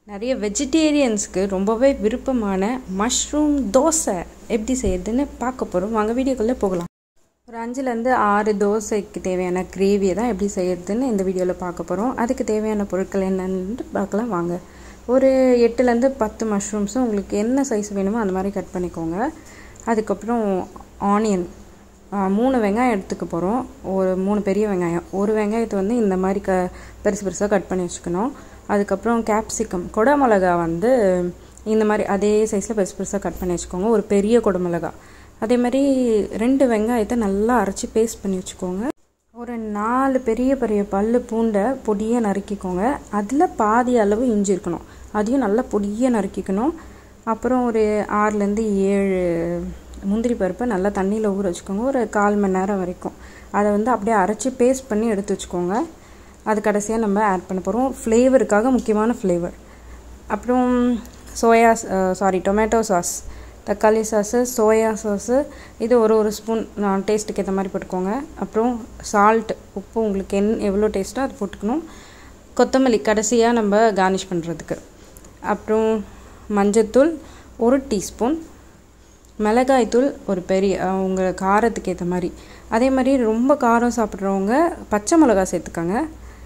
நிறைய வெஜிடேரியன்ஸ்க்கு ரொம்பவே விருப்பமான மஷ்ரூம் தோசை எப்படி செய்யறதுன்னு பார்க்க போகிறோம் வாங்க வீடியோக்குள்ளே போகலாம் ஒரு அஞ்சுலேருந்து ஆறு தோசைக்கு தேவையான கிரேவியை தான் எப்படி செய்யறதுன்னு இந்த வீடியோவில் பார்க்க போகிறோம் அதுக்கு தேவையான பொருட்கள் என்னன்னு பார்க்கலாம் வாங்க ஒரு எட்டுலேருந்து பத்து மஷ்ரூம்ஸும் உங்களுக்கு என்ன சைஸ் வேணுமோ அந்த மாதிரி கட் பண்ணிக்கோங்க அதுக்கப்புறம் ஆனியன் மூணு வெங்காயம் எடுத்துக்க போகிறோம் ஒரு மூணு பெரிய வெங்காயம் ஒரு வெங்காயத்தை வந்து இந்த மாதிரி க பெருசு பெருசாக கட் பண்ணி வச்சுக்கணும் அதுக்கப்புறம் கேப்சிகம் கொடமிளகா வந்து இந்த மாதிரி அதே சைஸில் பெருசு பெருசாக கட் பண்ணி வச்சுக்கோங்க ஒரு பெரிய கொடமிளகா அதே மாதிரி ரெண்டு வெங்காயத்தை நல்லா அரைச்சி பேஸ்ட் பண்ணி வச்சுக்கோங்க ஒரு நாலு பெரிய பெரிய பல் பூண்டை பொடியாக நறுக்கிக்கோங்க அதில் பாதி அளவு இஞ்சி இருக்கணும் அதையும் நல்லா பொடியாக நறுக்கிக்கணும் அப்புறம் ஒரு ஆறுலேருந்து ஏழு முந்திரி பருப்பை நல்லா தண்ணியில் ஊற வச்சுக்கோங்க ஒரு கால் மணி நேரம் வரைக்கும் அதை வந்து அப்படியே அரைச்சி பேஸ்ட் பண்ணி எடுத்து வச்சுக்கோங்க அது கடைசியாக நம்ம ஆட் பண்ண போகிறோம் ஃப்ளேவருக்காக முக்கியமான ஃப்ளேவர் அப்புறம் சோயா சாரி டொமேட்டோ சாஸ் தக்காளி சாஸு சோயா சாஸு இது ஒரு ஒரு ஸ்பூன் நான் டேஸ்ட்டுக்கு ஏற்ற மாதிரி போட்டுக்கோங்க அப்புறம் சால்ட் உப்பு உங்களுக்கு என் எவ்வளோ டேஸ்ட்டோ அது போட்டுக்கணும் கொத்தமல்லி கடைசியாக நம்ம கார்னிஷ் பண்ணுறதுக்கு அப்புறம் மஞ்சத்தூள் ஒரு டீஸ்பூன் மிளகாய்த்தூள் ஒரு பெரிய உங்கள் காரத்துக்கு ஏற்ற மாதிரி அதே மாதிரி ரொம்ப காரம் சாப்பிட்றவங்க பச்சை மிளகாய் சேர்த்துக்கோங்க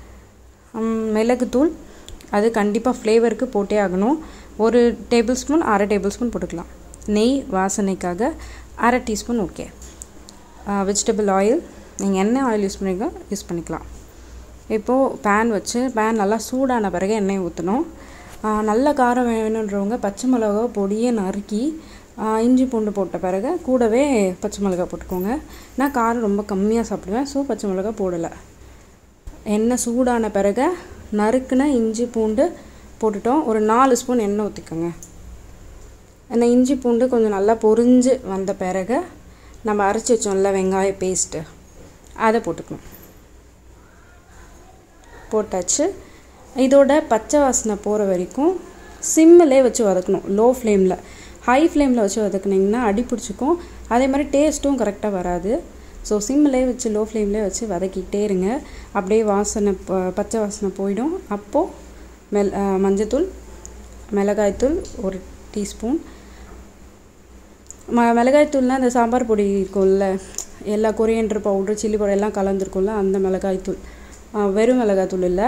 மிளகுத்தூள் அது கண்டிப்பாக ஃப்ளேவருக்கு போட்டே ஆகணும் ஒரு டேபிள் ஸ்பூன் அரை டேபிள் ஸ்பூன் போட்டுக்கலாம் நெய் வாசனைக்காக அரை டீஸ்பூன் ஓகே வெஜிடபிள் ஆயில் நீங்கள் என்ன ஆயில் யூஸ் பண்ணிக்கோ யூஸ் பண்ணிக்கலாம் இப்போது பேன் வச்சு பேன் நல்லா சூடான பிறகு எண்ணெய் ஊற்றணும் நல்ல காரம் வேணுன்றவங்க பச்சை மிளகா பொடியை நறுக்கி இஞ்சி பூண்டு போட்ட பிறகு கூடவே பச்சை மிளகா போட்டுக்கோங்க நான் காரம் ரொம்ப கம்மியாக சாப்பிடுவேன் ஸோ பச்சை மிளகா போடலை எண்ணெய் சூடான பிறகு நறுக்குன இஞ்சி பூண்டு போட்டுட்டோம் ஒரு நாலு ஸ்பூன் எண்ணெய் ஊற்றிக்கோங்க அந்த இஞ்சி பூண்டு கொஞ்சம் நல்லா பொரிஞ்சு வந்த பிறகு நம்ம அரைச்சி வச்சோம்ல வெங்காய பேஸ்ட்டு அதை போட்டுக்கணும் போட்டாச்சு இதோட பச்சை வாசனை போகிற வரைக்கும் சிம்மிலே வச்சு வதக்கணும் லோ ஃப்ளேமில் ஹை ஃப்ளேமில் வச்சு வதக்குனிங்கன்னா அடி பிடிச்சிக்கும் அதே மாதிரி டேஸ்ட்டும் கரெக்டாக வராது ஸோ சிம்மிலே வச்சு லோ ஃப்ளேம்லேயே வச்சு வதக்கிட்டே இருங்க அப்படியே வாசனை பச்சை வாசனை போயிடும் அப்போது மெல் மஞ்சத்தூள் மிளகாய்த்தூள் ஒரு டீஸ்பூன் ம மிளகாய்த்தூள்னால் இந்த சாம்பார் பொடி இருக்கும்ல எல்லா கொரியண்டர் பவுட்ரு சில்லி பவுடர் எல்லாம் கலந்துருக்கும்ல அந்த மிளகாய்த்தூள் வெறும் மிளகாய்த்தூள் இல்லை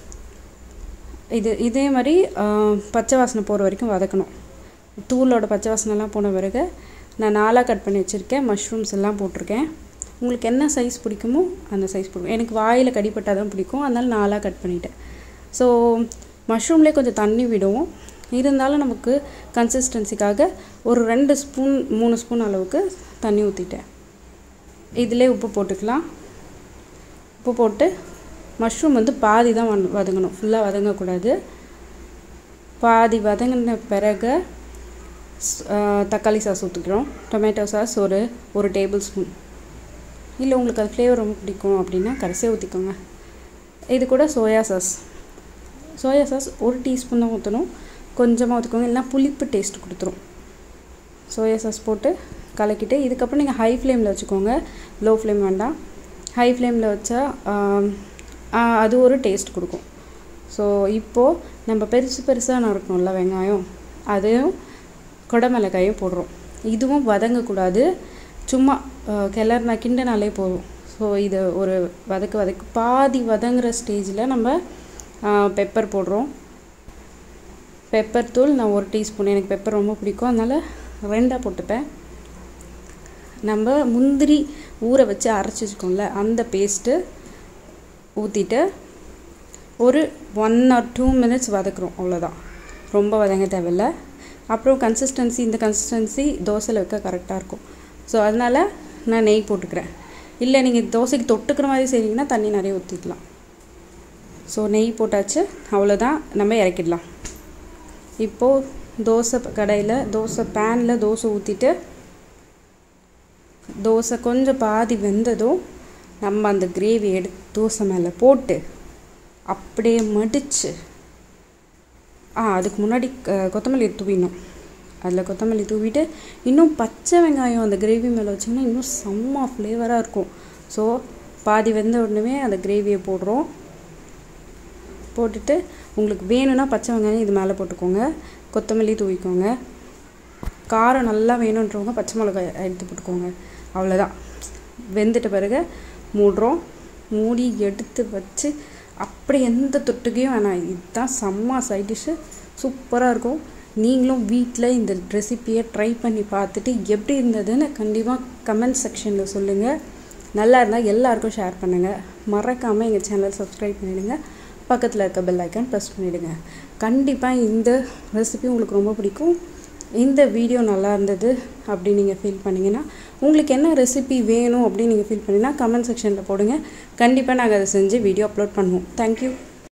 இது இதே மாதிரி பச்சை வாசனை போகிற வரைக்கும் வதக்கணும் தூளோட பச்சை வாசனைலாம் போன பிறகு நான் நாலாக கட் பண்ணி வச்சுருக்கேன் மஷ்ரூம்ஸ் எல்லாம் போட்டிருக்கேன் உங்களுக்கு என்ன சைஸ் பிடிக்குமோ அந்த சைஸ் பிடிக்கும் எனக்கு வாயில் கடிப்பட்டால் தான் பிடிக்கும் அதனால் நாலாக கட் பண்ணிட்டேன் ஸோ மஷ்ரூம்லேயே கொஞ்சம் தண்ணி விடும் இருந்தாலும் நமக்கு கன்சிஸ்டன்சிக்காக ஒரு ரெண்டு ஸ்பூன் மூணு ஸ்பூன் அளவுக்கு தண்ணி ஊற்றிட்டேன் இதிலே உப்பு போட்டுக்கலாம் உப்பு போட்டு மஷ்ரூம் வந்து பாதி தான் வதங்கணும் ஃபுல்லாக வதங்கக்கூடாது பாதி வதங்கின பிறகு தக்காளி சாஸ் ஊற்றிக்கிறோம் டொமேட்டோ சாஸ் ஒரு ஒரு டேபிள் ஸ்பூன் இல்லை உங்களுக்கு அது ஃப்ளேவர் ரொம்ப பிடிக்கும் அப்படின்னா கடைசியாக ஊற்றிக்கோங்க இது கூட சோயா சாஸ் சோயா சாஸ் ஒரு டீஸ்பூன் தான் ஊற்றணும் கொஞ்சமாக ஊற்றிக்கோங்க இல்லைனா புளிப்பு டேஸ்ட் கொடுத்துரும் சோயா சாஸ் போட்டு கலக்கிட்டு இதுக்கப்புறம் நீங்கள் ஹை ஃப்ளேமில் வச்சுக்கோங்க லோ ஃப்ளேம் வேண்டாம் ஹை ஃப்ளேமில் வச்சா அது ஒரு டேஸ்ட் கொடுக்கும் ஸோ இப்போது நம்ம பெருசு பெருசாக நறுக்கணும்ல வெங்காயம் அதையும் கொடமிளகாயும் போடுறோம் இதுவும் வதங்கக்கூடாது சும்மா கிளறினா கிண்டனாலே போதும் ஸோ இது ஒரு வதக்கு வதக்கு பாதி வதங்குற ஸ்டேஜில் நம்ம பெப்பர் போடுறோம் பெப்பர் தூள் நான் ஒரு டீஸ்பூன் எனக்கு பெப்பர் ரொம்ப பிடிக்கும் அதனால் ரெண்டாக போட்டுப்பேன் நம்ம முந்திரி ஊற வச்சு அரைச்சி வச்சுக்கோம்ல அந்த பேஸ்ட்டு ஊற்றிட்டு ஒரு ஒன் ஆர் டூ மினிட்ஸ் வதக்குறோம் அவ்வளோதான் ரொம்ப வதங்க தேவையில்லை அப்புறம் கன்சிஸ்டன்சி இந்த கன்சிஸ்டன்சி தோசையில் வைக்க கரெக்டாக இருக்கும் ஸோ அதனால் நான் நெய் போட்டுக்கிறேன் இல்லை நீங்கள் தோசைக்கு தொட்டுக்கிற மாதிரி செய்வீங்கன்னா தண்ணி நிறைய ஊற்றிக்கலாம் ஸோ நெய் போட்டாச்சு அவ்வளோதான் நம்ம இறக்கிடலாம் இப்போது தோசை கடையில் தோசை பேனில் தோசை ஊற்றிட்டு தோசை கொஞ்சம் பாதி வெந்ததும் நம்ம அந்த கிரேவி எடுத்து தோசை மேலே போட்டு அப்படியே மடித்து ஆ அதுக்கு முன்னாடி கொத்தமல்லி தூவிடணும் அதில் கொத்தமல்லி தூவிட்டு இன்னும் பச்சை வெங்காயம் அந்த கிரேவி மேலே வச்சிங்கன்னா இன்னும் செம்ம ஃப்ளேவராக இருக்கும் ஸோ பாதி வெந்த உடனே அந்த கிரேவியை போடுறோம் போட்டுட்டு உங்களுக்கு வேணும்னா பச்சை வெங்காயம் இது மேலே போட்டுக்கோங்க கொத்தமல்லி தூவிக்கோங்க காரம் நல்லா வேணுன்றவங்க பச்சை மிளகாய் எடுத்து போட்டுக்கோங்க அவ்வளோதான் வெந்துட்ட பிறகு மூடுறோம் மூடி எடுத்து வச்சு அப்படி எந்த தொட்டுக்கையும் வேணாம் இதுதான் செம்ம சைட் டிஷ்ஷு சூப்பராக இருக்கும் நீங்களும் வீட்டில் இந்த ரெசிப்பியை ட்ரை பண்ணி பார்த்துட்டு எப்படி இருந்ததுன்னு கண்டிப்பாக கமெண்ட் செக்ஷனில் சொல்லுங்கள் நல்லா இருந்தால் எல்லாருக்கும் ஷேர் பண்ணுங்கள் மறக்காமல் எங்கள் சேனல் சப்ஸ்கிரைப் பண்ணிவிடுங்க பக்கத்தில் இருக்க பெல் ஐக்கான் ப்ரெஸ் பண்ணிவிடுங்க கண்டிப்பாக இந்த ரெசிபி உங்களுக்கு ரொம்ப பிடிக்கும் இந்த வீடியோ நல்லா இருந்தது அப்படி நீங்கள் ஃபீல் பண்ணிங்கன்னா உங்களுக்கு என்ன ரெசிபி வேணும் அப்படின்னு நீங்கள் ஃபீல் பண்ணிங்கன்னா கமெண்ட் செக்ஷனில் போடுங்க கண்டிப்பாக நாங்கள் அதை செஞ்சு வீடியோ அப்லோட் பண்ணுவோம் தேங்க்யூ